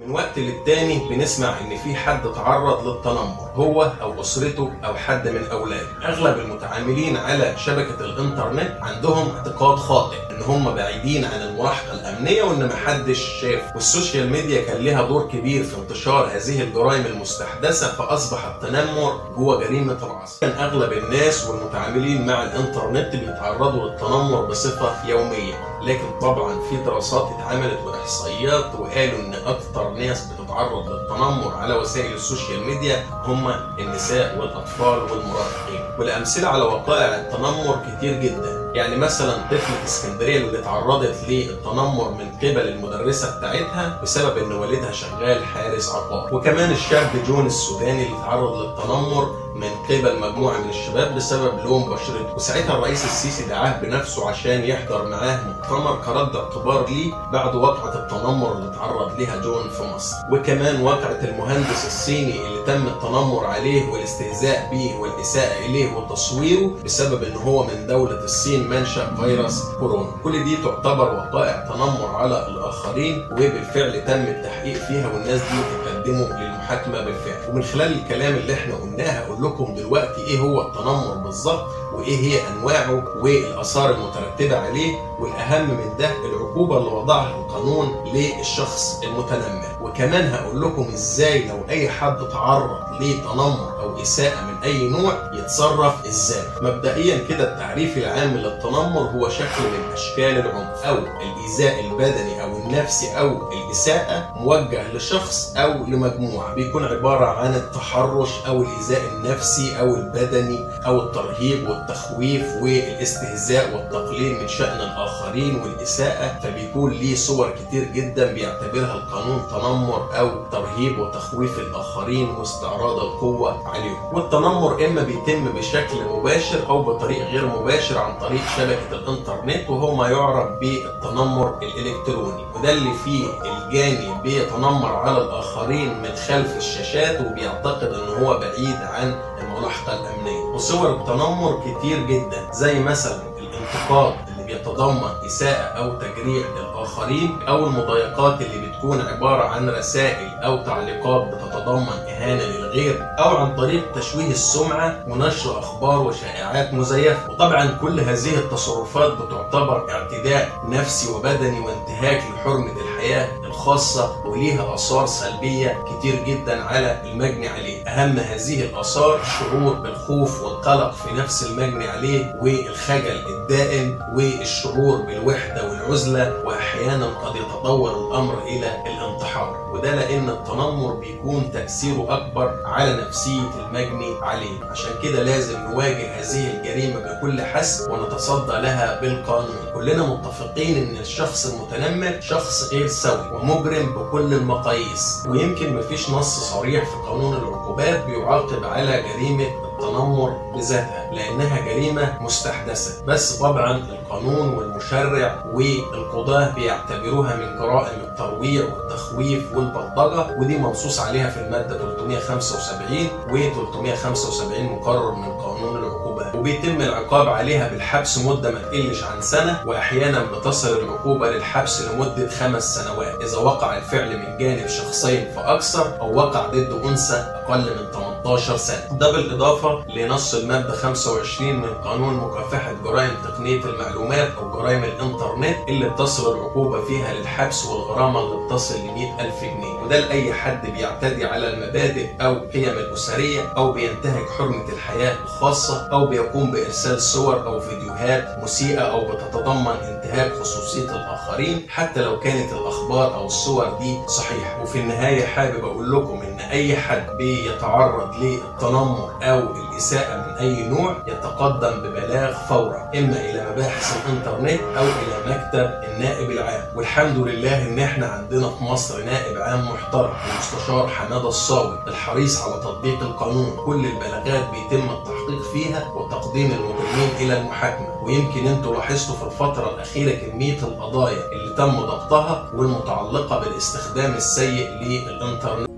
من وقت للتاني بنسمع ان في حد تعرض للتنمر هو او اسرته او حد من اولاده اغلب المتعاملين على شبكه الانترنت عندهم اعتقاد خاطئ ان هم بعيدين عن الملاحقه الامنيه وان محدش شاف والسوشيال ميديا كان لها دور كبير في انتشار هذه الجرائم المستحدثه فاصبح التنمر جوه جريمه العصر كان اغلب الناس والمتعاملين مع الانترنت بيتعرضوا للتنمر بصفه يوميه لكن طبعا في دراسات اتعملت واحصائيات وقالوا ان اكثر ناس بتتعرض للتنمر على وسائل السوشيال ميديا هم النساء والاطفال والمراهقين والامثله على وقائع التنمر كتير جدا يعني مثلا طفلة اسكندريه اللي تعرضت للتنمر من قبل المدرسه بتاعتها بسبب ان والدها شغال حارس عقار وكمان الشاب جون السوداني اللي تعرض للتنمر من قبل مجموعه من الشباب بسبب لون بشرته وساعتها الرئيس السيسي دعاه بنفسه عشان يحضر معاه مؤتمر كرد اعتبار ليه بعد وقعه التنمر اللي تعرض ليها جون في مصر وكمان وقعه المهندس الصيني اللي تم التنمر عليه والاستهزاء به والاساءه اليه وتصويره بسبب ان هو من دوله الصين منشا فيروس كورونا كل دي تعتبر وقائع تنمر على الاخرين وبالفعل تم التحقيق فيها والناس دي تقدموا للمحاكمه بالفعل ومن خلال الكلام اللي احنا قلناه هقول لكم دلوقتي ايه هو التنمر بالظبط وايه هي انواعه والاثار المترتبه عليه والاهم من ده العقوبه اللي وضعها القانون للشخص المتنمر وكمان هقول لكم ازاي لو اي حد تعرض لتنمر او اساءه من اي نوع يتصرف ازاي مبدئيا كده التعريف العام للتنمر هو شكل من اشكال العنف او الايذاء البدني او النفسي او الاساءه موجه لشخص او لمجموعه بيكون عباره عن التحرش او الايذاء النفسي او البدني او الترهيب والتخويف والاستهزاء والتقليل من شان الاخرين والاساءه فبيكون ليه صور كتير جدا بيعتبرها القانون تنمر او ترهيب وتخويف الاخرين واستعراض القوه عليهم والتنمر اما بيتم بشكل مباشر او بطريق غير مباشر عن طريق شبكه الانترنت وهو ما يعرف بالتنمر الالكتروني وده اللي فيه الجاني بيتنمر على الاخرين من خلف الشاشات وبيعتقد ان هو بعيد عن الملاحقه الامنيه وصور التنمر كتير جدا زي مثلا الانتقاد اللي بيتضمن اساءه او تجريح للاخرين او المضايقات اللي بتكون عباره عن رسائل او تعليقات بتتضمن اهانه للغير او عن طريق تشويه السمعه ونشر اخبار وشائعات مزيفه وطبعا كل هذه التصرفات بتعتبر اعتداء نفسي وبدني وانتهاك لحرمه الحياه الخاصه وليها اثار سلبيه كتير جدا على المجني عليه اهم هذه الاثار الشعور بالخوف والقلق في نفس المجني عليه والخجل الدائم والشعور بالوحده والعزله واحيانا قد يتطور الامر الى الانتحار وده لان التنمر بيكون تاثيره اكبر على نفسيه المجني عليه عشان كده لازم نواجه هذه الجريمه بكل حسم ونتصدى لها بالقانون كلنا متفقين ان الشخص المتنمر شخص غير سوي ومجرم بكل المقاييس ويمكن مفيش نص صريح في قانون العقوبات بيعاقب على جريمه التنمر بذاتها لانها جريمه مستحدثه بس طبعا القانون والمشرع والقضاه بيعتبروها من جرائم الترويع والتخويف والبلطجه ودي منصوص عليها في الماده 375 و 375 مقرر من قانون العقوبات وبيتم العقاب عليها بالحبس مده ما تقلش عن سنه واحيانا بتصل العقوبه للحبس لمده خمس سنوات اذا وقع الفعل من جانب شخصين فاكثر او وقع ضد انثى اقل من 18 سنه ده بالاضافه لنص الماده 25 من قانون مكافحه جرائم تقنيه المعلومات او جرائم الانترنت اللي بتصل العقوبه فيها للحبس والغرامه اللي بتصل ل 100000 جنيه وده لاي حد بيعتدي على المبادئ او القيم الاسريه او بينتهك حرمه الحياه الخاصه او بيقوم بارسال صور او فيديوهات مسيئه او بتتضمن انتهاك خصوصيه الاخرين حتى لو كانت الاخبار او الصور دي صحيحه وفي النهايه حابب اقول لكم ان اي حد بيتعرض للتنمر او الاساءه من اي نوع يتقدم ببلاغ فورا اما الى مباحث الانترنت او الى مكتب النائب العام والحمد لله ان احنا عندنا في مصر نائب عام محترم المستشار حماده الصاوي الحريص على تطبيق القانون كل البلاغات بيتم التحقيق فيها وتقديم المجرمين الى المحاكمه ويمكن انتوا لاحظتوا في الفتره الاخيره كميه القضايا اللي تم ضبطها والمتعلقه بالاستخدام السيء للانترنت